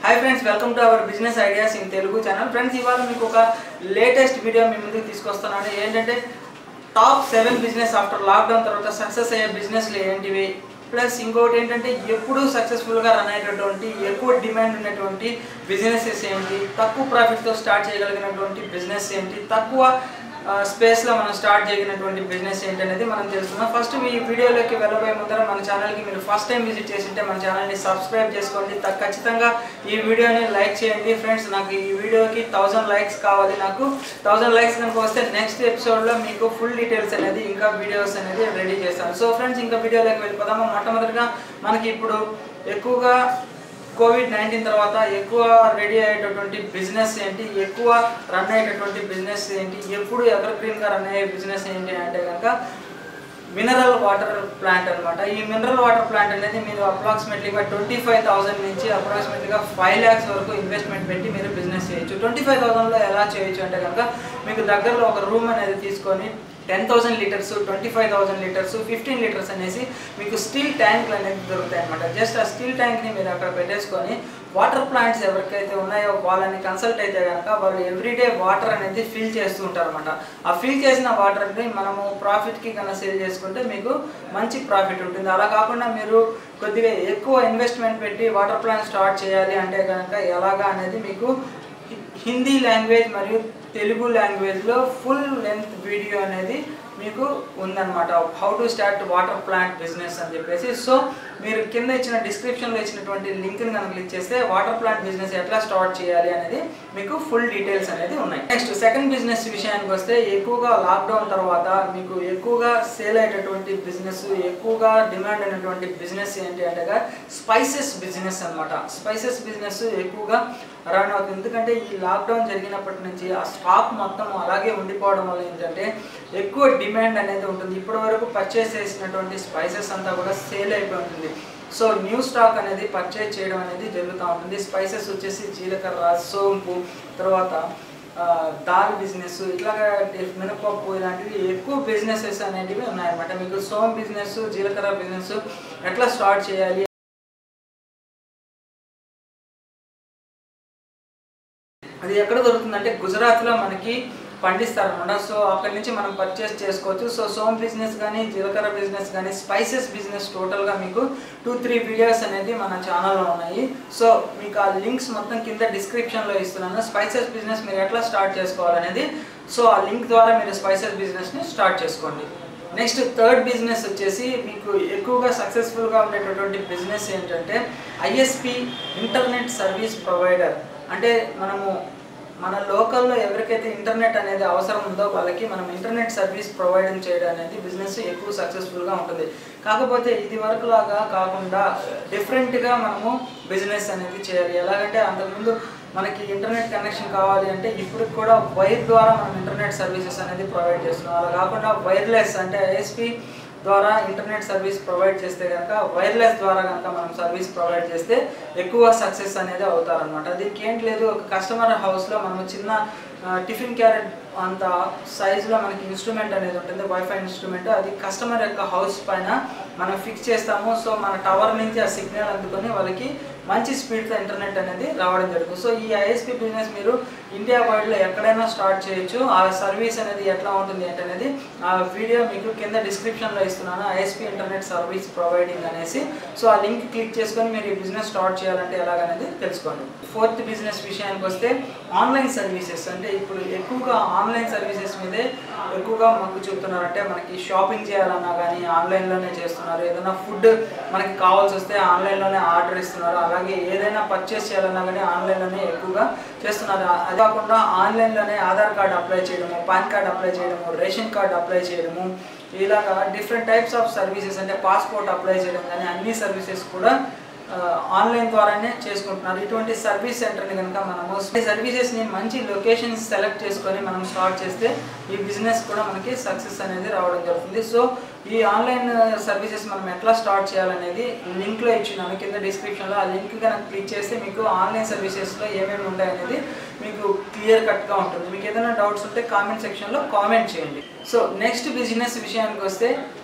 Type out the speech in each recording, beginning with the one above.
hi friends welcome to our business ideas in Telugu channel friends ఇవాళ మీకు ఒక latest video మీ ముందుకు తీసుకొస్తున్నాను ఏంటంటే top seven business after lockdown తర్వాత సక్సెస్ అయ్యే బిజినెస్లు ఏంటివి ప్లస్ ఇంకోటి ఏంటంటే ఎప్పుడు సక్సెస్ఫుల్గా రన్ అయ్యేటటువంటి ఎక్కువ డిమాండ్ ఉన్నటువంటి బిజినెసెస్ ఏంటి తక్కువ ప్రాఫిట్తో స్టార్ట్ చేయగలిగినటువంటి బిజినెస్ ఏంటి తక్కువ స్పేస్లో మనం స్టార్ట్ చేయగలిగినటువంటి బిజినెస్ ఏంటి అనేది మనం తెలుసుకుందాం ఫస్ట్ మీ వీడియోలోకి వెళ్ళబోయే ముందర మన ఛానల్కి మీరు ఫస్ట్ టైం విజిట్ చేసింటే మన ఛానల్ని సబ్స్క్రైబ్ చేసుకోండి త- ఖచ్చితంగా ఈ వీడియోని లైక్ చేయండి ఫ్రెండ్స్ నాకు ఈ వీడియోకి థౌజండ్ లైక్స్ కావాలి నాకు థౌజండ్ లైక్స్ కనుక వస్తే నెక్స్ట్ ఎపిసోడ్లో మీకు ఫుల్ డీటెయిల్స్ అనేది ఇంకా వీడియోస్ అనేది రెడీ చేస్తాను సో ఫ్రెండ్స్ ఇంకా వీడియోలోకి వెళ్ళిపోదాము మొట్టమొదటిగా మనకి ఇప్పుడు ఎక్కువగా కోవిడ్ నైన్టీన్ తర్వాత ఎక్కువ రెడీ అయ్యేటటువంటి బిజినెస్ ఏంటి ఎక్కువ రన్ అయ్యేటటువంటి బిజినెస్ ఏంటి ఎప్పుడు ఎవర్ గ్రీన్గా రన్ అయ్యే బిజినెస్ ఏంటి అంటే కనుక మినరల్ వాటర్ ప్లాంట్ అన్నమాట ఈ మినరల్ వాటర్ ప్లాంట్ అనేది మీరు అప్రాక్సిమేట్లీగా ట్వంటీ ఫైవ్ థౌసండ్ నుంచి అప్రాక్సిమేట్లీగా ఫైవ్ ల్యాక్స్ వరకు ఇన్వెస్ట్మెంట్ పెట్టి మీరు బిజినెస్ చేయొచ్చు ట్వంటీ ఫైవ్ థౌసండ్లో ఎలా చేయొచ్చు అంటే కనుక మీకు దగ్గరలో ఒక రూమ్ అనేది తీసుకొని ten thousand litres twenty five thousand litres fifteen litres అనేసి మీకు స్టీల్ ట్యాంక్లు అనేది దొరుకుతాయి అనమాట జస్ట్ ఆ స్టీల్ ట్యాంక్ని మీరు అక్కడ పెట్టేసుకొని వాటర్ ప్లాంట్స్ ఎవరికైతే ఉన్నాయో వాళ్ళని కన్సల్ట్ అయితే కనుక వాళ్ళు ఎవ్రీడే వాటర్ అనేది ఫిల్ చేస్తూ ఉంటారు అనమాట ఆ ఫిల్ చేసిన వాటర్ని మనము ప్రాఫిట్కి కన్నా సేల్ చేసుకుంటే మీకు మంచి ప్రాఫిట్ ఉంటుంది అలా కాకుండా మీరు కొద్దిగా ఎక్కువ ఇన్వెస్ట్మెంట్ పెట్టి వాటర్ ప్లాంట్ స్టార్ట్ చేయాలి అంటే కనుక ఎలాగా అనేది మీకు హి- హిందీ లాంగ్వేజ్ మరియు తెలుగు లాంగ్వేజ్లో ఫుల్ లెంత్ వీడియో అనేది మీకు ఉందన్నమాట how to start water plant business అని చెప్పేసి సో మీరు కింద ఇచ్చిన డిస్క్రిప్షన్లో ఇచ్చినటువంటి లింక్ని కనుక క్లిక్ చేస్తే వాటర్ ప్లాంట్ బిజినెస్ ఎట్లా స్టార్ట్ చేయాలి అనేది మీకు ఫుల్ డీటెయిల్స్ అనేది ఉన్నాయి నెక్స్ట్ సెకండ్ బిజినెస్ విషయానికి వస్తే ఎక్కువగా లాక్డౌన్ తర్వాత మీకు ఎక్కువగా సేల్ అయ్యేటటువంటి బిజినెస్ ఎక్కువగా డిమాండ్ అయినటువంటి బిజినెస్ ఏంటి అంటే స్పైసెస్ బిజినెస్ అన్నమాట స్పైసెస్ బిజినెస్ ఎక్కువగా రన్ అవుతుంది ఎందుకంటే ఈ లాక్డౌన్ జరిగినప్పటి నుంచి ఆ స్టాక్ మొత్తం అలాగే ఉండిపోవడం వల్ల ఏంటంటే ఎక్కువ డిమాండ్ అనేది ఉంటుంది ఇప్పటి వరకు పర్చేస్ చేసినటువంటి స్పైసెస్ అంతా కూడా సేల్ అయిపోయి ఉంటుంది సో న్యూ స్టాక్ అనేది పర్చేజ్ చేయడం అనేది జరుగుతూ ఉంటుంది స్పైసెస్ వచ్చేసి జీలకర్ర సోంపు తర్వాత ఆ, దాల్ బిజినెస్ ఇట్లాగా డి- మినపప్పు ఇలాంటివి ఎక్కువ బిజినెసెస్ అనేటివి ఉన్నాయన్నమాట మీకు సోమ్ బిజినెస్ జీలకర్ర బిజినెస్ ఎట్లా స్టార్ట్ చేయాలి అది ఎక్కడ దొరుకుతుందంటే గుజరాత్లో మనకి పండిస్తారనమాట సో అక్కడి నుంచి మనం పర్చేస్ చేసుకోవచ్చు సో సోమ్ బిజినెస్ కానీ జీలకర్ర బిజినెస్ కానీ స్పైసెస్ బిజినెస్ టోటల్గా మీకు టూ త్రీ వీడియోస్ అనేది మన ఛానల్లో ఉన్నాయి సో మీకు ఆ లింక్స్ మొత్తం కింద డిస్క్రిప్షన్లో ఇస్తున్నాను స్పైసెస్ బిజినెస్ మీరు ఎట్లా స్టార్ట్ చేసుకోవాలనేది సో ఆ లింక్ ద్వారా మీరు స్పైసెస్ బిజినెస్ని స్టార్ట్ చేసుకోండి నెక్స్ట్ థర్డ్ బిజినెస్ వచ్చేసి మీకు ఎక్కువగా సక్సెస్ఫుల్గా ఉండేటటువంటి బిజినెస్ ఏంటంటే ఐఎస్పి ఇంటర్నెట్ సర్వీస్ ప్రొవైడర్ అంటే మనము మన లోకల్లో ఎవరికైతే ఇంటర్నెట్ అనేది అవసరం ఉందో వాళ్ళకి మనం ఇంటర్నెట్ సర్వీస్ ప్రొవైడింగ్ చేయడం అనేది బిజినెస్ ఎక్కువ సక్సెస్ఫుల్గా ఉంటుంది కాకపోతే ఇది వరకు లాగా కాకుండా డిఫరెంట్గా మనము బిజినెస్ అనేది చేయాలి ఎలాగంటే అంతకుముందు మనకి ఇంటర్నెట్ కనెక్షన్ కావాలి అంటే ఇప్పుడు కూడా వైర్ ద్వారా మనం ఇంటర్నెట్ సర్వీసెస్ అనేది ప్రొవైడ్ చేస్తున్నాం అలా కాకుండా వైర్లెస్ అంటే ఐఎస్పి ద్వారా ఇంటర్నెట్ సర్వీస్ ప్రొవైడ్ చేస్తే కనుక వైర్లెస్ ద్వారా కనుక మనం సర్వీస్ ప్రొవైడ్ చేస్తే ఎక్కువ సక్సెస్ అనేది అవుతారనమాట దీనికి ఏంటి లేదు ఒక కస్టమర్ హౌస్లో మనం చిన్న ఆ, టిఫిన్ క్యారెట్ అంత సైజులో మనకి ఇన్స్ట్రుమెంట్ అనేది ఉంటుంది వైఫై ఇన్స్ట్రుమెంట్ అది కస్టమర్ యొక్క హౌస్ పైన మనం ఫిక్స్ చేస్తాము సో మన టవర్ నుంచి ఆ సిగ్నల్ అందుకొని వాళ్ళకి మంచి స్పీడ్తో ఇంటర్నెట్ అనేది రావడం జరుగుతుంది సో ఈ ఐఎస్పి బిజినెస్ మీరు ఇండియా వైడ్లో ఎక్కడైనా స్టార్ట్ చేయొచ్చు ఆ సర్వీస్ అనేది ఎట్లా ఉంటుంది ఏంటి అనేది ఆ వీడియో మీకు కింద డిస్క్రిప్షన్లో ఇస్తున్నాను ఐఎస్పి ఇంటర్నెట్ సర్వీస్ ప్రొవైడింగ్ అనేసి సో ఆ లింక్ క్లిక్ చేసుకొని మీరు ఈ బిజినెస్ స్టార్ట్ చేయాలంటే ఎలాగనేది తెలుసుకోండి ఫోర్త్ బిజినెస్ విషయానికి వస్తే ఆన్లైన్ సర్వీసెస్ అంటే ఇప్పుడు ఎక్కువగా ఆన్లైన్ సర్వీసెస్ మీదే ఎక్కువగా మొగ్గు చూపుతున్నారంటే మనకి షాపింగ్ చేయాలన్నా కానీ ఆన్లైన్లోనే చేస్తున్నారు ఏదైనా ఫుడ్ మనకి కావాల్సి వస్తే ఆన్లైన్లోనే ఆర్డర్ ఇస్తున్నారు అలాగే ఏదైనా పర్చేస్ చేయాలన్నా కానీ ఆన్లైన్లోనే ఎక్కువగా చేస్తున్నారు అది కాకుండా ఆన్లైన్లోనే ఆధార్ కార్డ్ అప్లై చేయడము పాన్ కార్డ్ అప్లై చేయడము రేషన్ కార్డ్ అప్లై చేయడము ఇలాగా డిఫరెంట్ టైప్స్ ఆఫ్ సర్వీసెస్ అంటే పాస్పోర్ట్ అప్లై చేయడం కానీ అన్ని సర్వీసెస్ కూడా ఆ, ఆన్లైన్ ద్వారానే చేసుకుంటున్నారు ఇటువంటి సర్వీస్ సెంటర్ని కనుక మనము ఈ సర్వీసెస్ని మంచి లొకేషన్స్ సెలెక్ట్ చేసుకొని మనం స్టార్ట్ చేస్తే ఈ బిజినెస్ కూడా మనకి సక్సెస్ అనేది రావడం జరుగుతుంది సో ఈ ఆన్లైన్ సర్వీసెస్ మనం ఎట్లా స్టార్ట్ చేయాలనేది లింక్లో ఇచ్చినాను కింద డిస్క్రిప్షన్లో ఆ లింక్ కనుక క్లిక్ చేస్తే మీకు ఆన్లైన్ సర్వీసెస్లో ఏమేమి ఉంటాయనేది మీకు క్లియర్ కట్గా ఉంటుంది మీకు ఏదైనా డౌట్స్ ఉంటే కామెంట్ సెక్షన్లో కామెంట్ చేయండి సో నెక్స్ట్ బిజినెస్ విషయానికి వస్తే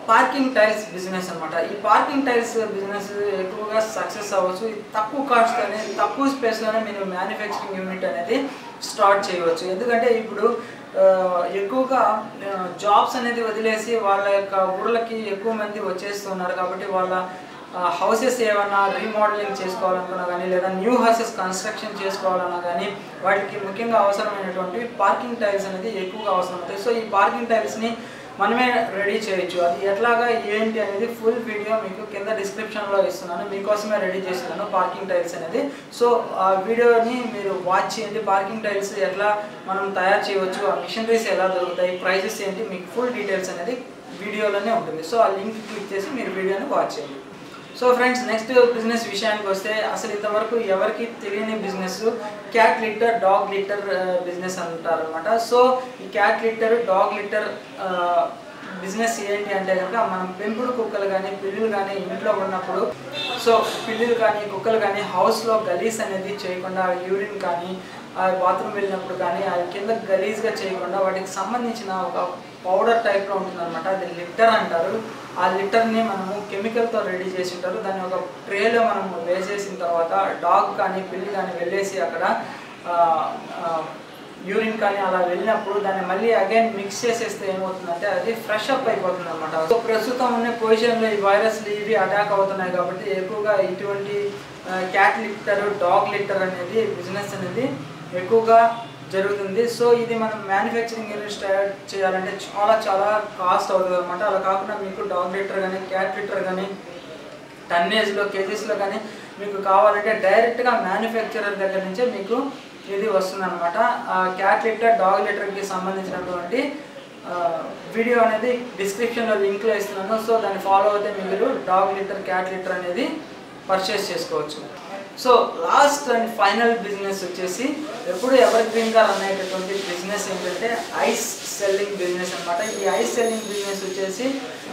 పార్కింగ్ టైల్స్ బిజినెస్ అన్నమాట ఈ పార్కింగ్ టైల్స్ బిజినెస్ ఎక్కువగా సక్సెస్ అవ్వచ్చు ఇది తక్కువ కాస్ట్ అనేది తక్కువ స్పేస్లోనే మీరు మ్యానుఫ్యాక్చరింగ్ యూనిట్ అనేది స్టార్ట్ చేయవచ్చు ఎందుకంటే ఇప్పుడు ఆ, ఎక్కువగా జాబ్స్ అనేది వదిలేసి వాళ్ళ యొక్క ఊర్లకి ఎక్కువ మంది వచ్చేస్తున్నారు కాబట్టి వాళ్ళ హౌసెస్ ఏమన్నా రీమోడలింగ్ చేసుకోవాలనుకున్నా కానీ లేదా న్యూ హౌసెస్ కన్స్ట్రక్షన్ చేసుకోవాలన్నా కానీ వాటికి ముఖ్యంగా అవసరమైనటువంటి పార్కింగ్ టైల్స్ అనేది ఎక్కువగా అవసరం అవుతాయి సో ఈ పార్కింగ్ టైల్స్ని మనమే రెడీ చేయొచ్చు అది ఎట్లాగా ఏంటి అనేది ఫుల్ వీడియో మీకు కింద డిస్క్రిప్షన్లో ఇస్తున్నాను మీకోసమే రెడీ చేస్తున్నాను పార్కింగ్ టైల్స్ అనేది సో ఆ వీడియోని మీరు వాచ్ చేయండి పార్కింగ్ టైల్స్ ఎట్లా మనం తయారు చేయవచ్చు ఆ మిషనరీస్ ఎలా దొరుకుతాయి ప్రైజెస్ ఏంటి మీకు ఫుల్ డీటెయిల్స్ అనేది వీడియోలోనే ఉంటుంది సో ఆ లింక్ క్లిక్ చేసి మీరు వీడియోని వాచ్ చేయండి సో ఫ్రెండ్స్ నెక్స్ట్ బిజినెస్ విషయానికి వస్తే అసలు ఇంతవరకు ఎవరికి తెలియని business cat litter dog litter business అంటారు అనమాట సో ఈ cat litter dog litter business ఏంటి అంటే కనుక మనం పెంపుడు కుక్కలు కానీ పిల్లులు కానీ ఇంట్లో ఉన్నప్పుడు సో పిల్లులు కానీ కుక్కలు కానీ హౌస్లో గలీస్ అనేది చేయకుండా యూరిన్ కానీ ఆ బాత్రూమ్ వెళ్ళినప్పుడు కానీ ఆ కింద గలీజ్గా చేయకుండా వాటికి సంబంధించిన ఒక పౌడర్ టైప్లో ఉంటుందన్నమాట అది లిట్టర్ అంటారు ఆ లిట్టర్ని మనము కెమికల్తో రెడీ చేసి ఉంటారు దాన్ని ఒక ట్రేలో మనము వేసేసిన తర్వాత డాగ్ కానీ పిల్లి కానీ వెళ్ళేసి అక్కడ యూరిన్ కానీ అలా వెళ్ళినప్పుడు దాన్ని మళ్ళీ అగైన్ మిక్స్ చేసేస్తే ఏమవుతుందంటే అది ఫ్రెష్ అప్ అయిపోతుంది అనమాట సో ప్రస్తుతం ఉన్న పొజిషన్లో ఈ వైరస్లు ఇవి అటాక్ అవుతున్నాయి కాబట్టి ఎక్కువగా ఇటువంటి క్యాట్ లిట్టర్ డాగ్ లిట్టర్ అనేది బిజినెస్ అనేది ఎక్కువగా జరుగుతుంది సో ఇది మనం మ్యానుఫ్యాక్చరింగ్ యూనిట్ స్టార్ట్ చేయాలంటే చాలా చాలా కాస్ట్ అవుతుంది అనమాట అలా కాకుండా మీకు డాగ్ లిటర్ కానీ క్యాట్ లిటర్ కానీ టన్నేజ్లో కేజీస్లో కానీ మీకు కావాలంటే డైరెక్ట్గా మ్యానుఫ్యాక్చరర్ దగ్గర నుంచే మీకు ఇది వస్తుందన్నమాట క్యాట్ లిటర్ డాగ్ లిటర్కి సంబంధించినటువంటి ఆ, వీడియో అనేది డిస్క్రిప్షన్లో లింక్లో ఇస్తున్నాను సో దాన్ని ఫాలో అయితే మీరు డాగ్ లిటర్ క్యాట్ లిటర్ అనేది పర్చేస్ చేసుకోవచ్చు so last and final business వచ్చేసి ఎప్పుడు ఎవర్ గ్రీన్గా రన్ అయ్యేటటువంటి బిజినెస్ ఏంటంటే ఐస్ సెల్లింగ్ బిజినెస్ అన్నమాట ఈ ఐస్ సెల్లింగ్ బిజినెస్ వచ్చేసి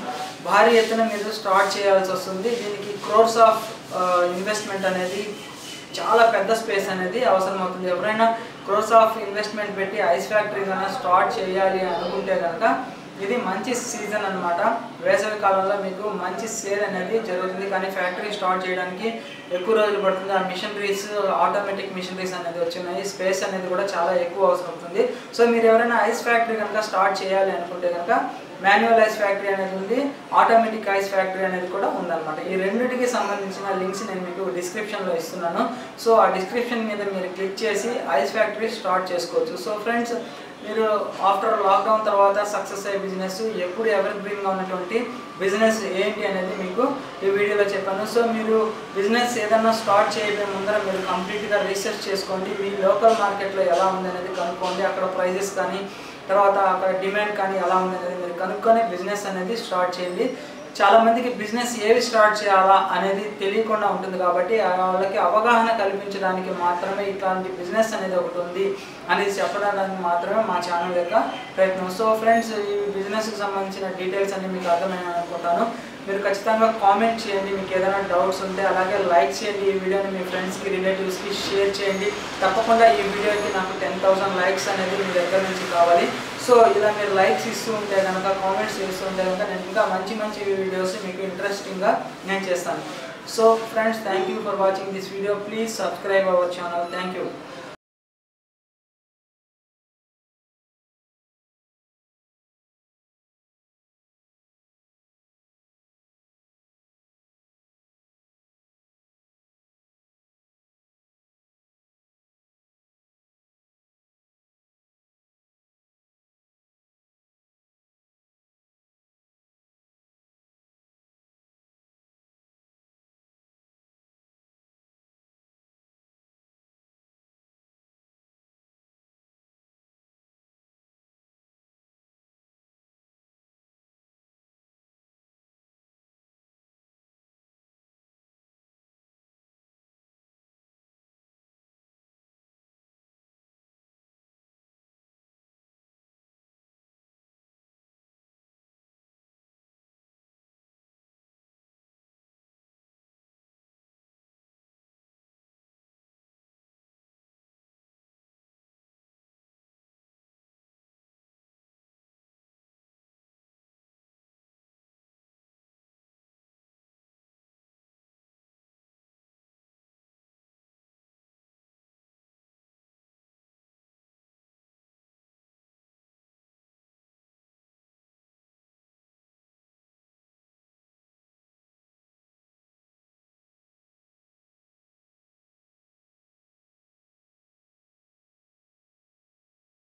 భారీ ఎత్తున మీరు స్టార్ట్ చేయాల్సి వస్తుంది దీనికి క్రోర్స్ ఆఫ్ ఇన్వెస్ట్మెంట్ అనేది చాలా పెద్ద స్పేస్ అనేది అవసరం అవుతుంది ఎవరైనా క్రోర్స్ ఆఫ్ ఇన్వెస్ట్మెంట్ పెట్టి ఐస్ ఫ్యాక్టరీ కన్నా స్టార్ట్ చేయాలి అనుకుంటే కనుక ఇది మంచి సీజన్ అన్నమాట వేసవి కాలంలో మీకు మంచి సేల్ అనేది జరుగుతుంది కానీ ఫ్యాక్టరీ స్టార్ట్ చేయడానికి ఎక్కువ రోజులు పడుతుంది ఆ మిషనరీస్ ఆటోమేటిక్ మిషనరీస్ అనేది వచ్చినాయి స్పేస్ అనేది కూడా చాలా ఎక్కువ అవసరం అవుతుంది సో మీరు ఎవరైనా ఐస్ ఫ్యాక్టరీ కనుక స్టార్ట్ చేయాలి అనుకుంటే కనుక మాన్యువల్ ఐస్ ఫ్యాక్టరీ అనేది ఉంది ఆటోమేటిక్ ఐస్ ఫ్యాక్టరీ అనేది కూడా ఉందన్నమాట ఈ రెండింటికి సంబంధించిన లింక్స్ నేను మీకు డిస్క్రిప్షన్లో ఇస్తున్నాను సో ఆ డిస్క్రిప్షన్ మీద మీరు క్లిక్ చేసి ఐస్ ఫ్యాక్టరీ స్టార్ట్ చేసుకోవచ్చు సో ఫ్రెండ్స్ మీరు ఆఫ్టర్ లాక్డౌన్ తర్వాత సక్సెస్ అయ్యే బిజినెస్ ఎప్పుడు ఎవర్ గ్రీన్గా ఉన్నటువంటి బిజినెస్ ఏంటి అనేది మీకు ఈ వీడియోలో చెప్పాను సో మీరు బిజినెస్ ఏదైనా స్టార్ట్ చేయబోయే ముందర మీరు కంప్లీట్గా రీసెర్చ్ చేసుకోండి మీ లోకల్ మార్కెట్లో ఎలా ఉంది అనేది కనుక్కోండి అక్కడ ప్రైజెస్ కానీ తర్వాత అక్కడ డిమాండ్ కానీ ఎలా ఉంది అనేది మీరు కనుక్కొని బిజినెస్ అనేది స్టార్ట్ చేయండి చాలా మందికి బిజినెస్ ఏవి స్టార్ట్ చేయాలా అనేది తెలియకుండా ఉంటుంది కాబట్టి ఆ వాళ్ళకి అవగాహన కల్పించడానికి మాత్రమే ఇట్లాంటి బిజినెస్ అనేది ఒకటి ఉంది అనేది చెప్పడానికి మాత్రమే మా ఛానల్ యొక్క ప్రయత్నం సో ఫ్రెండ్స్ ఈ బిజినెస్కి సంబంధించిన డీటెయిల్స్ అన్ని మీకు అర్థమైనా అనుకుంటాను మీరు ఖచ్చితంగా కామెంట్ చేయండి మీకు ఏదైనా డౌట్స్ ఉంటే అలాగే లైక్ చేయండి ఈ వీడియోని మీ ఫ్రెండ్స్కి రిలేటివ్స్కి షేర్ చేయండి తప్పకుండా ఈ వీడియోకి నాకు టెన్ థౌసండ్ లైక్స్ అనేది మీ దగ్గర నుంచి కావాలి సో ఇలా మీరు లైక్స్ ఇస్తూ ఉంటే కనుక కామెంట్స్ చేస్తూ ఉంటే కనుక నేను ఇంకా మంచి మంచి వీడియోస్ మీకు ఇంట్రెస్టింగ్గా నేను చేస్తాను so friends thank you for watching this video please subscribe our channel thank you